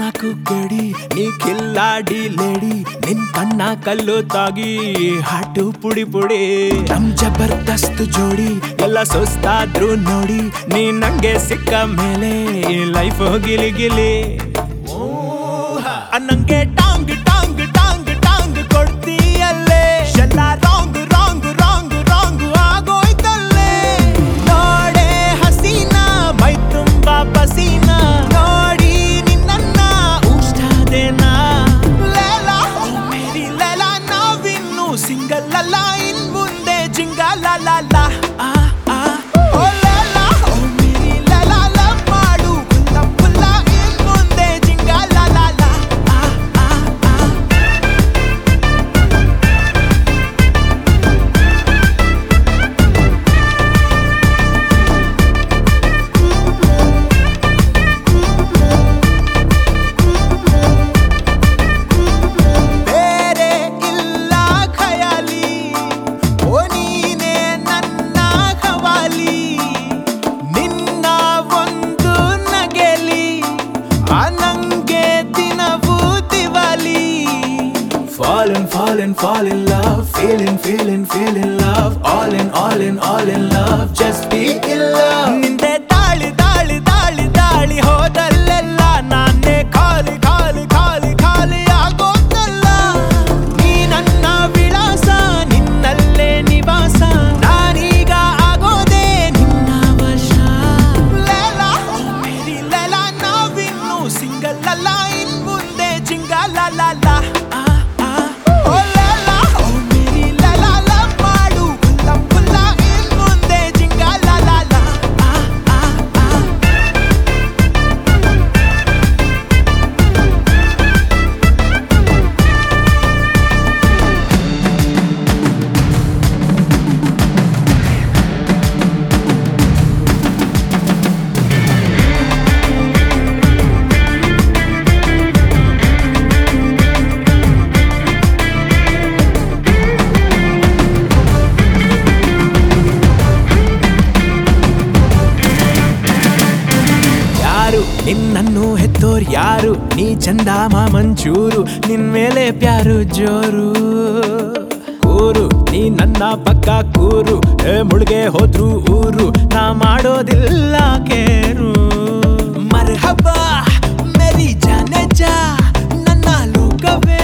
ಸಾಕು ಗಡಿ ನೀ ಕಿಲ್ಲಾಡಿ ಲೇಡಿ ನಿನ್ ಕಣ್ಣ ಕಲ್ಲು ತಾಗಿ ಹಾಟು ಪುಡಿ ಪುಡಿ ನಮ್ ಜಬರ್ದಸ್ತ್ ಜೋಡಿ ಎಲ್ಲ ಸುಸ್ತಾದ್ರು ನೋಡಿ ನೀ ನಂಗೆ ಸಿಕ್ಕ ಮೇಲೆ ಲೈಫ್ ಗಿಲಿ ಗಿಲಿ ಅನ್ನಂಗೆ ಟಾಂಗ್ ಟಾಂಗ್ ಟಾಂಗ್ ಟಾಂಗ್ ಕೊಡ್ತೀಯಲ್ಲೇ ಎಲ್ಲ ರಾಂಗ್ ರಾಂಗ್ ರಾಂಗ್ ರಾಂಗ್ ಆಗೋಯ್ತಲ್ಲೇ ನೋಡೆ ಹಸೀನಾ ಮೈ ತುಂಬಾ ಪಸೀನಾ ನೋಡಿ ನಿನ್ನ ಉಷ್ಟಾದೇನಾ ಲೇಲಾ ಓ ಮೇರಿ ಲೇಲಾ ನಾವಿನ್ನು ಸಿಂಗಲ್ ಅಲ್ಲ ಇನ್ ಮುಂದೆ ಜಿಂಗಲ ಲಾಲ ಆ ಆ ಓ ಲೇಲಾ ಓ ಮೇರಿ ಲೇಲಾ ಲವ್ ಮಾಡು ಪುಲ್ಲ ಪುಲ್ಲ ಇನ್ ಮುಂದೆ ಜಿಂಗಲ ಲಾಲ ಆ ಆ ಆ ಬೇರೆ ಇಲ್ಲ ಖಯಾಲಿ ಓ ನೀನೆ ನನ್ನ ಖವಾಲಿ ನಿನ್ನ ಒಂದು ನಗೆಲಿ ಆ ನಂಗೆ ದಿನವೂ Diwali Falling, falling, fall in love Feeling, feeling, feeling love All in, all in, all in love Just be in love ನಿಂದೆ ದಾಳಿ ದಾಳಿ ದಾಳಿ ದಾಳಿ ಹೋದಲ್ಲೆಲ್ಲ ನಾನೇ ಖಾಲಿ ಖಾಲಿ ಖಾಲಿ ಖಾಲಿ ಆಗೋದಲ್ಲ ನೀ ನನ್ನ ವಿಳಾಸ ನಿನ್ನಲ್ಲೇ ನಿವಾಸ ನಾನೀಗ ಆಗೋದೆ ನಿನ್ನ ವಶ ಲೇಲಾ ಓ ಮೇರಿ ಲೇಲಾ ನಾವಿನ್ನು ಸಿಂಗಲ್ ಅಲ್ಲ ಇನ್ ಮುಂದೆ ಜಿಂಗಲ ಲಾಲ ಆ ಆ ಓ ಲೇಲಾ ಓ ಮೇರಿ ಲೇಲಾ ಲವ್ ಮಾಡು ಪುಲ್ಲ ಪುಲ್ಲ ಇನ್ ಮುಂದೆ ಜಿಂಗಲ ಲಾಲ ಆ ಆ ಆ ಯಾರು ನಿನ್ನನ್ನು ಹೆತ್ತೋರ್ ಯಾರು ನೀ ಚಂದ ಮಂಚೂರು ನಿನ್ ಮೇಲೆ ಪ್ಯಾರು ಜೋರು ಕೂರು ನೀ ನನ್ನ ಪಕ್ಕ ಕೂರು ಏ ಮುಳುಗೆ ಹೋದ್ರು ಊರು ನಾ ಮಾಡೋದಿಲ್ಲ ಕೇರು ಮರ್ಹಬಾ ಮೇರಿ ಜಾನೆ ಜಾ ನನ್ನ ಲೋಕವೇ